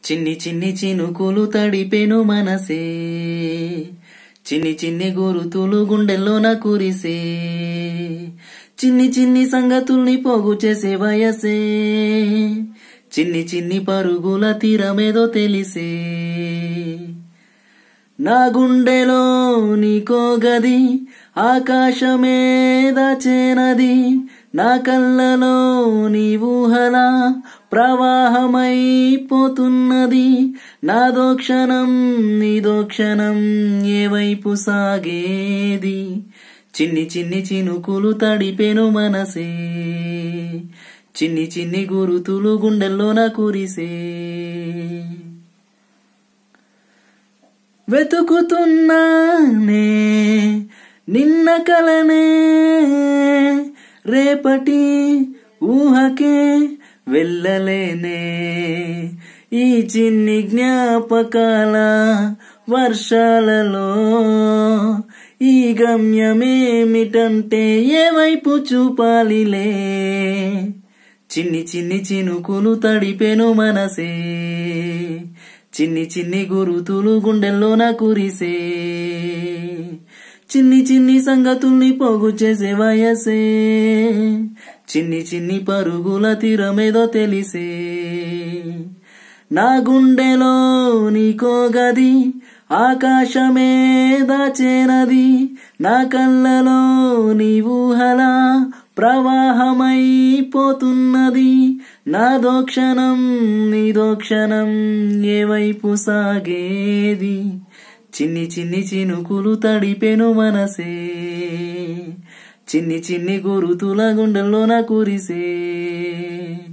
చిన్ని చిన్ని చినుకులు తడిపెను మనసే చిన్ని చిన్ని గురుతులు గుండెల్లోన కురిసే చిన్ని చిన్ని సంగతుల్ని పోగు చేసే వయసే చిన్ని చిన్ని పరుగుల తీరమేదో తెలిసే నా గుండెలో నీకో గది ఆకాశమే దాచేనది నా కళ్ళలో నీ ఊహలా ప్రవాహమైపోతున్నది నాదో క్షణం నీదో క్షణం ఏ వైపు సాగేది చిన్ని చిన్ని చినుకులు తడిపెను మనసే చిన్ని చిన్ని గురుతులు గుండెల్లోన కురిసే వెతుకుతున్నానే నిన్న కలనే రేపటి ఊహకే వెళ్ళలేనే ఈ చిన్ని జ్ఞాపకాల వర్షాలలో ఈ గమ్యమేమిటంటే ఏ వైపు చూపాలిలే చిన్ని చిన్ని చినుకులు తడిపెను మనసే చిన్ని చిన్ని గురుతులు గుండెల్లోన కురిసే చిన్ని చిన్ని సంగతుల్ని పోగు చేసే వయసే చిన్ని చిన్ని పరుగుల తీరమేదో తెలిసే నా గుండెలో నీకో గది ఆకాశమే దాచేనది నా కళ్ళలో నీ ఊహలా ప్రవాహమైపోతున్నది నాదో క్షణం నీదో క్షణం ఏ వైపు సాగేది చిన్ని చిన్ని చినుకులు తడిపెను మనసే చిన్ని చిన్ని గురుతుల గుండెల్లోన కురిసే